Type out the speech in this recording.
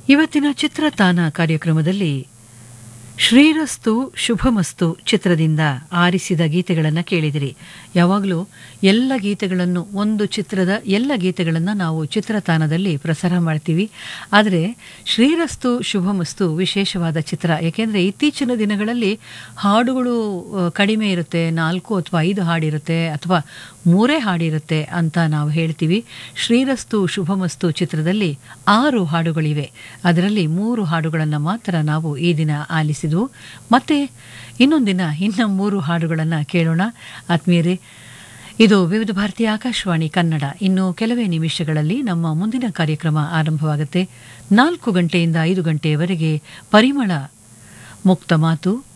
ಇವತ್ತಿನ ಚಿತ್ರತಾನ ಕಾರ್ಯಕ್ರಮದಲ್ಲಿ ಶ್ರೀರಸ್ತು ಶುಭಮಸ್ತು ಚಿತ್ರದಿಂದ ಆರಿಸಿದ ಗೀತೆಗಳನ್ನು ಕೇಳಿದಿರಿ ಯಾವಾಗಲೂ ಎಲ್ಲ ಗೀತೆಗಳನ್ನು ಒಂದು ಚಿತ್ರದ ಎಲ್ಲ ಗೀತೆಗಳನ್ನು ನಾವು ಚಿತ್ರತಾನದಲ್ಲಿ ಪ್ರಸಾರ ಮಾಡ್ತೀವಿ ಆದರೆ ಶ್ರೀರಸ್ತು ಶುಭಮಸ್ತು ವಿಶೇಷವಾದ ಚಿತ್ರ ಏಕೆಂದರೆ ಇತ್ತೀಚಿನ ದಿನಗಳಲ್ಲಿ ಹಾಡುಗಳು ಆ, ಕಡಿಮೆ ಇರುತ್ತೆ ನಾಲ್ಕು ಅಥವಾ ಐದು ಹಾಡಿರುತ್ತೆ ಅಥವಾ ಮೂರೇ ಹಾಡಿರುತ್ತೆ ಅಂತ ನಾವು ಹೇಳ್ತೀವಿ ಶ್ರೀರಸ್ತು ಶುಭಮಸ್ತು ಚಿತ್ರದಲ್ಲಿ ಆರು ಹಾಡುಗಳಿವೆ ಅದರಲ್ಲಿ ಮೂರು ಹಾಡುಗಳನ್ನು ಮಾತ್ರ ನಾವು ಈ ದಿನ ಆಲಿಸಿದ್ವು ಮತ್ತೆ ಇನ್ನೊಂದಿನ ಇನ್ನು ಮೂರು ಹಾಡುಗಳನ್ನು ಕೇಳೋಣ ಆತ್ಮೀಯರೇ ಇದು ವಿವಿಧ ಭಾರತೀಯ ಆಕಾಶವಾಣಿ ಕನ್ನಡ ಇನ್ನು ಕೆಲವೇ ನಿಮಿಷಗಳಲ್ಲಿ ನಮ್ಮ ಮುಂದಿನ ಕಾರ್ಯಕ್ರಮ ಆರಂಭವಾಗುತ್ತೆ ನಾಲ್ಕು ಗಂಟೆಯಿಂದ ಐದು ಗಂಟೆಯವರೆಗೆ ಪರಿಮಳ ಮುಕ್ತ ಮಾತು